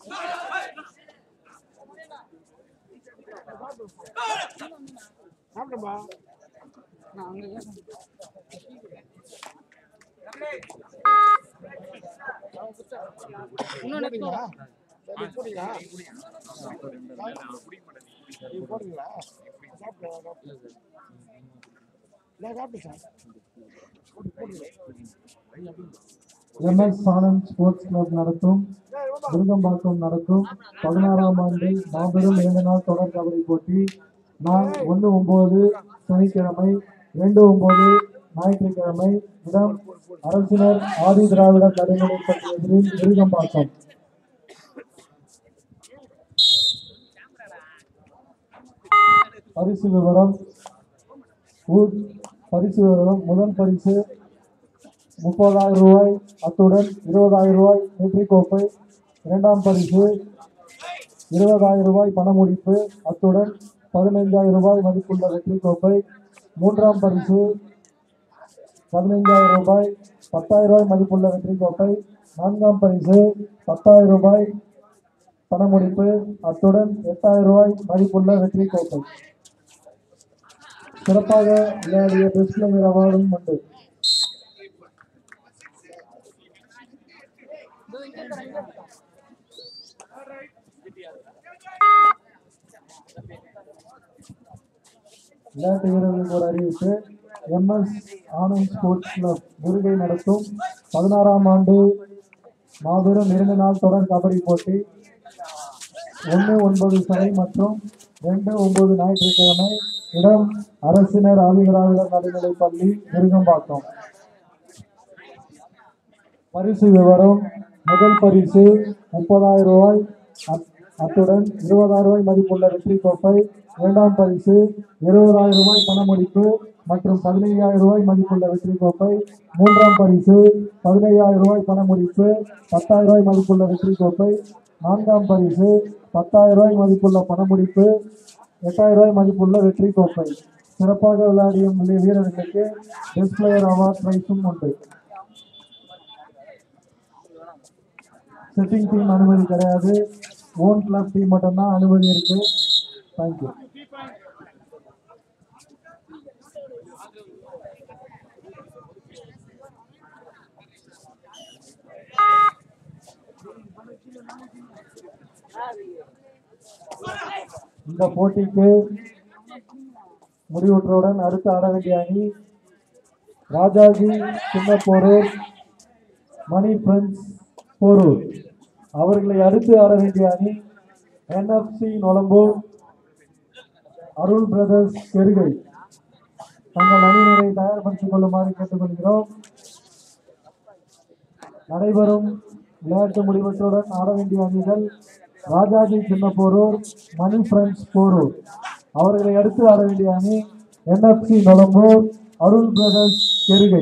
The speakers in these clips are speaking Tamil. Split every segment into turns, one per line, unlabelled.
சாப்பிட்டப்பா
நான் அங்க இன்னொன்னு
போட்டீங்களா சரி, போட்டீங்களா நீங்க போட்டீங்களா சாப்பிட்டேன் சாப்பிட்டேன் நான் சாப்பிட்டேன் சார் போட்டு போட்டீங்களா
எம்எஸ் ஆனந்த் ஸ்போர்ட்ஸ் கிளப் நடத்தும் விருகம்பாக்கம் நடத்தும் பதினாறாம் ஆண்டு மாபெரும் இரண்டு நாள் தொடர் கபடி போட்டி நாள் ஒன்று ஒன்பது சனிக்கிழமை ரெண்டு ஒன்பது ஞாயிற்றுக்கிழமை இடம் அரசினர் ஆதி திராவிட நடுநிலைப் பள்ளி எதிரில் விருகம்பாக்கம் பரிசு விவரம் ஊர் பரிசு விவரம் முதல் பரிசு முப்பதாயிரம் ரூபாய் அத்துடன் இருபதாயிரம் ரூபாய் வெற்றி கோப்பை இரண்டாம் பரிசு இருபதாயிரம் ரூபாய் பண முடிப்பு அத்துடன் பதினைந்தாயிரம் ரூபாய் மதிப்புள்ள வெற்றி கோப்பை மூன்றாம் பரிசு பதினைந்தாயிரம் ரூபாய் பத்தாயிரம் ரூபாய் மதிப்புள்ள வெற்றி கோப்பை நான்காம் பரிசு பத்தாயிரம் ரூபாய் பண முடிப்பு அத்துடன் எட்டாயிரம் ரூபாய் மதிப்புள்ள வெற்றி கோப்பை சிறப்பாக விளையாடிய பெஸ்ட் பிளேயர் அவார்டும் உண்டு விளையாட்டு வீரர்களுக்கு ஒரு அறிவிப்பு MS Anand sports club Murugai நடத்தும் பதினாறாம் ஆண்டு மாபெரும் இரண்டு நாள் தொடர் கபடி போட்டி ஒன்று ஒன்பது சனி மற்றும் ரெண்டு ஒன்பது ஞாயிற்றுக்கிழமை இடம் அரசினர் ஆதிதிராவிடர் நடுநிலைப் பள்ளி விருகம்பாக்கம் பரிசு விவரம் முதல் பரிசு முப்பதாயிரம் ரூபாய் அத்- அத்துடன் இருபதாயிரம் ரூபாய் மதிப்புள்ள வெற்றி கோப்பை இரண்டாம் பரிசு இருபதாயிரம் ரூபாய் பணமுடிப்பு மற்றும் பதினையாயிரம் ரூபாய் மதிப்புள்ள வெற்றி கோப்பை மூன்றாம் பரிசு பதினையாயிரம் ரூபாய் பணமுடிப்பு பத்தாயிரம் ரூபாய் மதிப்புள்ள வெற்றி கோப்பை நான்காம் பரிசு பத்தாயிரம் ரூபாய் மதிப்புள்ள பணமுடிப்பு எட்டாயிரம் ரூபாய் மதிப்புள்ள வெற்றி கோப்பை சிறப்பாக விளையாடிய வீ- வீரர்களுக்கு பெஸ்ட் பிளேயர் அவார்ட் பிரைஸும் உண்டு செட்டிங் டீம் அனுமதி கிடையாது ஓன் கிளப் டீம் மட்டும்தான் அனுமதி இருக்கு தேங்க்யூ இந்த போட்டிக்கு முடிவுற்றவுடன் அடுத்து ஆட வேண்டிய அணி ராஜாஜி சின்னப்போரூர் மணி ஃப்ரெண்ட்ஸ் போரூர் அவர்களை அடுத்து ஆட வேண்டிய அணி என்எஃப்சி நொலம்பூர் அருள் பிரதர்ஸ் கெருகை தங்கள் அணியினரை தயார்படுத்திக் கொள்ளுமாறு கேட்டுக்கொள்கிறோம் நடைபெறும் விளையாட்டு முடிவற்றுடன் ஆட வேண்டிய அணிகள் ராஜாஜி சின்னப்போரூர் மணி ஃப்ரெண்ட்ஸ் போரூர் அவர்களை அடுத்து ஆட வேண்டிய அணி என்எஃப்சி நொலம்பூர் அருள் பிரதர்ஸ் கெருகை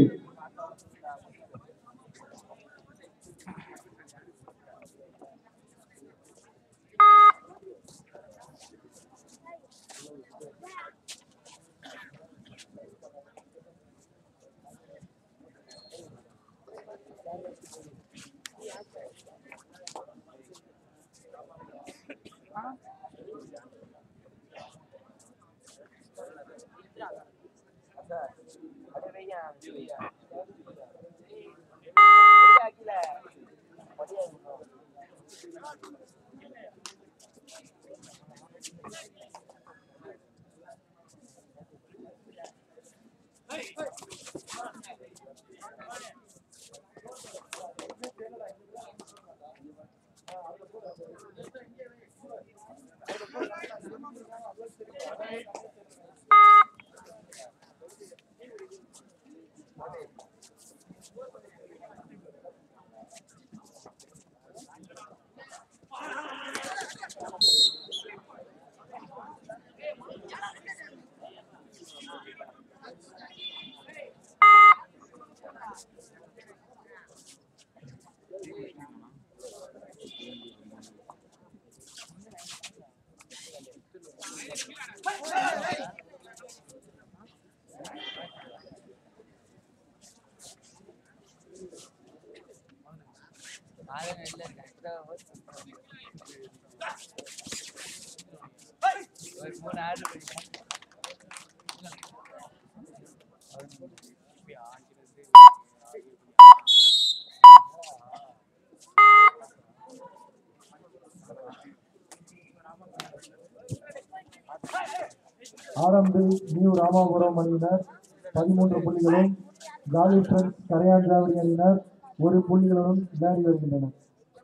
ஆளுங்க இல்ல கரெக்டா
ஆரம்பி நியூ ராமாபுரம் அணியினர் பதிமூன்று புள்ளிகளும் ஜாலி ஃப்ரெண்ட்ஸ் கரையான் திராவிடி அணியினர் ஒரு புள்ளிகளுடன் விளையாடி வருகின்றனர்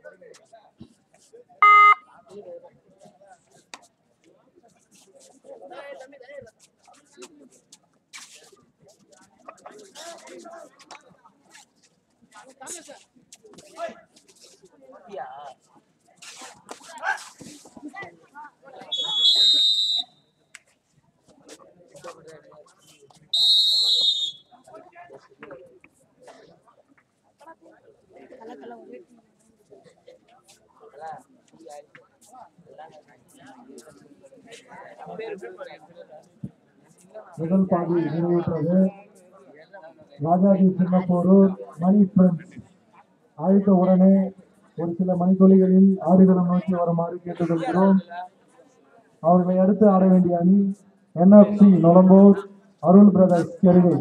முதல் பாதி நிறைவுற்றது ராஜாஜி சின்னப்போரூர் மணி ஃப்ரெண்ட்ஸ் அழைத்த உடனே ஒரு சில மணித்துளிகளில் ஆடுகளம் நோக்கி வருமாறு கேட்டுக்கொள்கிறோம் அவர்களை அடுத்து ஆட வேண்டிய அணி என்எஃப்சி நொலம்பூர் அருள் பிரதர்ஸ் கெருகை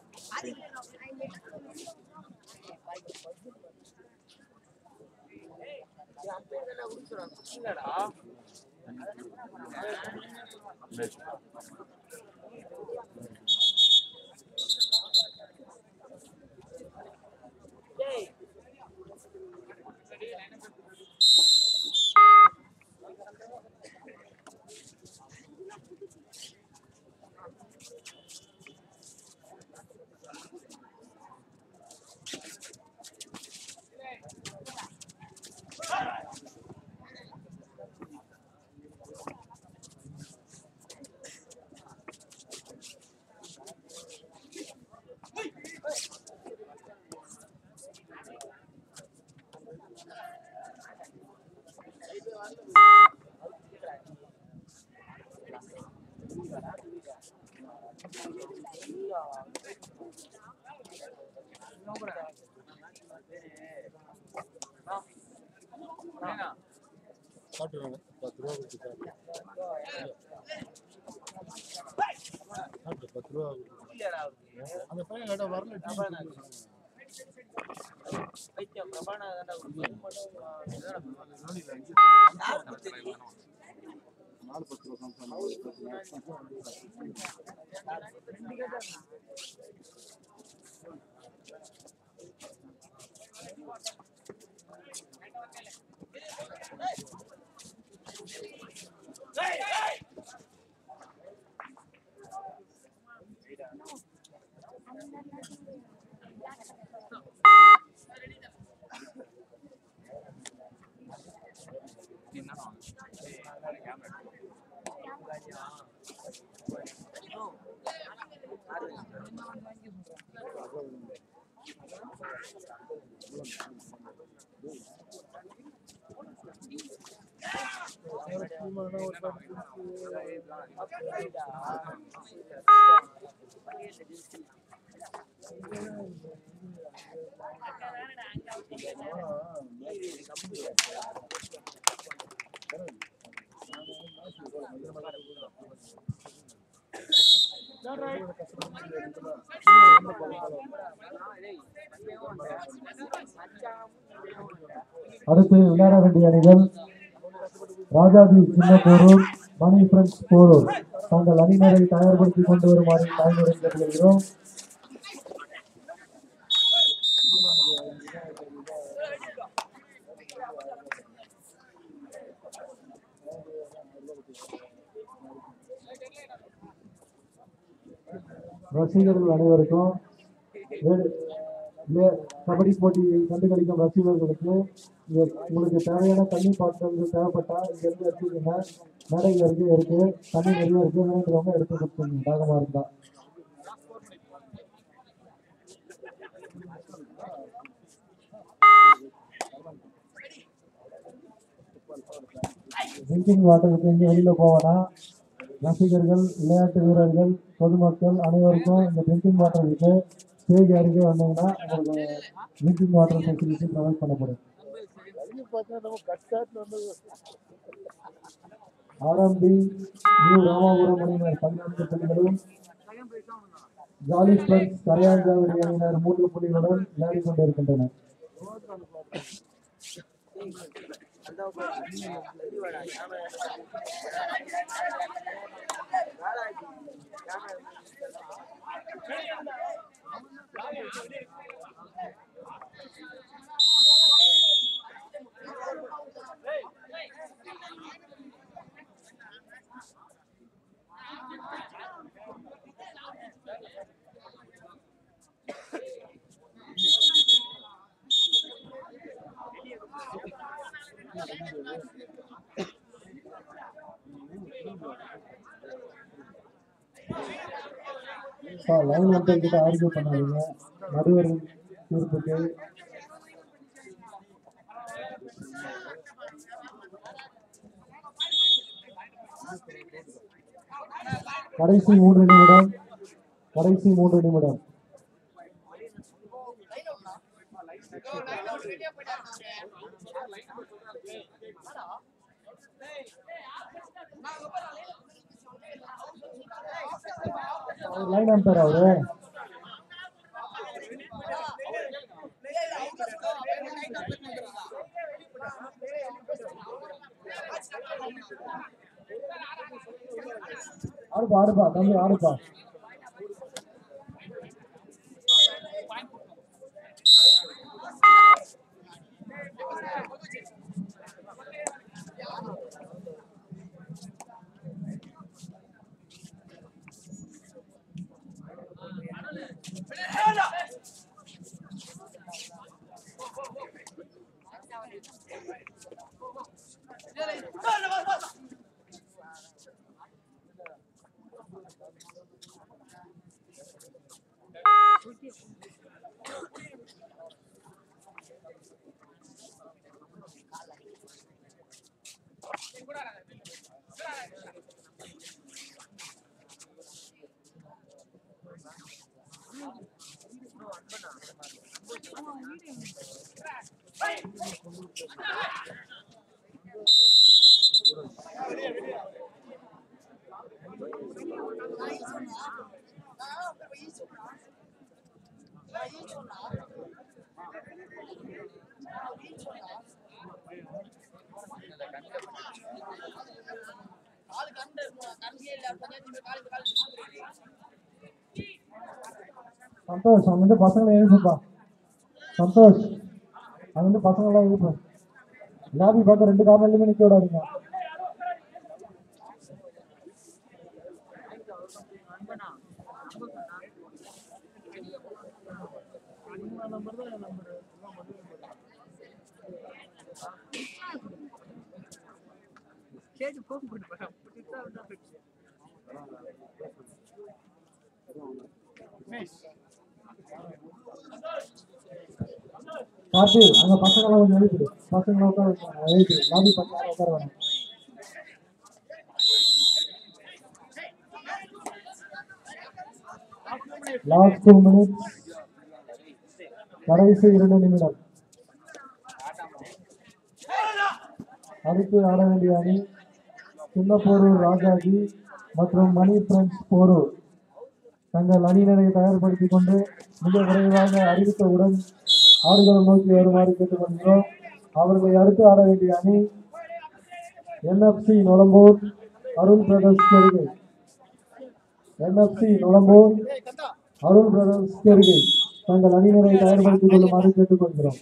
சாப்பிட்டுருவாங்க பத்து ரூபா கொடுத்து சாப்பிட்டு சாப்பிட்டு பத்து ரூபா கொடுத்து. அந்த பையன் கேட்டா வரல டீ நாலு பத்து ரூபா கம்சம்
அடுத்து விளையாட வேண்டிய அணிகள் ராஜாஜி சின்னப்போரூர் மணி ஃப்ரெண்ட்ஸ் போரூர் தங்கள் அணியினரை தயார்படுத்தி கொண்டு வருமாறு தாய்மொழி கேட்டுக்கொள்கிறோம் ரசிகர்கள் அனைவருக்கும் வேறு- வே- கபடி போட்டியை கண்டுகளிக்கும் ரசிகர்களுக்கு இங்க உங்களுக்கு தேவையான தண்ணி பாத்திரங்கள் தேவைப்பட்டா இங்க இருந்து எடுத்துக்கோங்க மேடையில் இருக்கு இருக்கு தண்ணி நிறைய இருக்கு வேணுன்றவங்க எடுத்து கொடுத்துருங்க தாகமா இருந்தா ட்ரிங்கிங் வாட்டருக்கு எங்கேயும் வெளியில போவேனா ரசிகர்கள் விளையாட்டு வீரர்கள் பொதுமக்கள் அனைவருக்கும் இந்த ட்ரிங்கிங் வாட்டர் இருக்கு ஸ்டேஜ் அருகே வந்தீங்கன்னா உங்களுக்கு ட்ரிங்கிங் வாட்டர் ஃபெசிலிட்டி ப்ரொவைட் பண்ணப்படும்
வெளியே பார்த்தா நம்ம கட் காட்டு வந்து
ஆரம்பி நியூ ராமாபுரம் அணியினர் பதினான்கு புள்ளிகளும் ஜாலி ஸ்பர்ஸ் கரையாஞ்சாவடி அணியினர் மூன்று புள்ளிகளுடன் விளையாடி கொண்டிருக்கின்றனர் லைன் ஒருத்தர் கிட்ட ஆர்கியூ பண்ணாதீங்க நடுவர் தீர்ப்புக்கு கடைசி மூன்று நிமிடம் கடைசி மூன்று நிமிடம் லைன் அம்பேர் அவரு ஆடுப்பா ஆடுப்பா தம்பி ஆடுப்பா சந்தோஷ் அங்க வந்து பசங்களை எழுப்புப்பா சந்தோஷ் அங்க வந்து பசங்க எல்லாம் எழுப்பு லாபி பார்க்க ரெண்டு காரணங்களுமே நிக்க விடாதீங்க
நம்பர் தான் என் நம்பர் எல்லாம் மதுரை நம்பர்
கேட்டு போன் போட்டு போறேன் புதுசா வந்தா போயிடுச்சு.
கார்த்தி அங்க பசங்க எல்லாம் கொஞ்சம் எழுப்பிடு பசங்களை உட்கார வைப்பாங்க எழுப்பிடு லாபி பசங்க உட்கார வேணாம் லாஸ்ட் டூ மினிட்ஸ் கடைசி இரண்டு நிமிடம் அடுத்து ஆட வேண்டிய அணி சின்னப்போரூர் ராஜாஜி மற்றும் மணி பிரெண்ட்ஸ் போரூர் தங்கள் அணியினரை தயார்படுத்திக் கொண்டு மிக விரைவாக அறிவித்தவுடன் ஆடுகளம் நோக்கி வருமாறு கேட்டுக்கொள்கிறோம் அவர்களை அடுத்து ஆட வேண்டிய அணி NFC Nolambur Arun brothers Karugai NFC Nolambur Arun brothers Karugai தங்கள் அணியினரை தயார்படுத்திக் கொள்ளுமாறு கேட்டுக்கொள்கிறோம்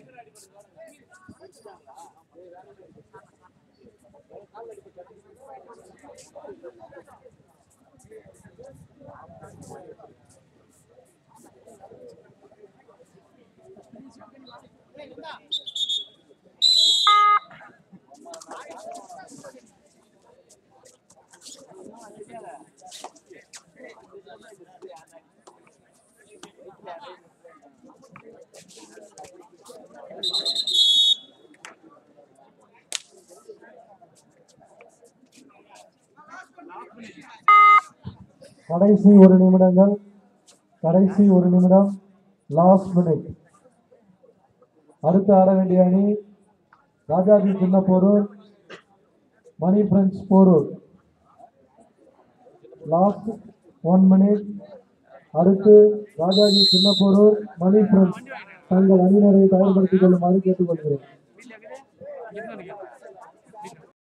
கடைசி ஒரு நிமிடங்கள் கடைசி ஒரு நிமிடம் லாஸ்ட் மினிட் அடுத்து ஆட வேண்டிய அணி Rajaji Chinna Porur Mani friends Porur last one minute அடுத்து ராஜாஜி சின்னப்போரூர் மணி ஃப்ரெண்ட்ஸ் தங்கள் அணியினரை தயார்படுத்திக் கொள்ளுமாறு கேட்டுக்கொள்கிறேன்
வீட்டுல இருக்குது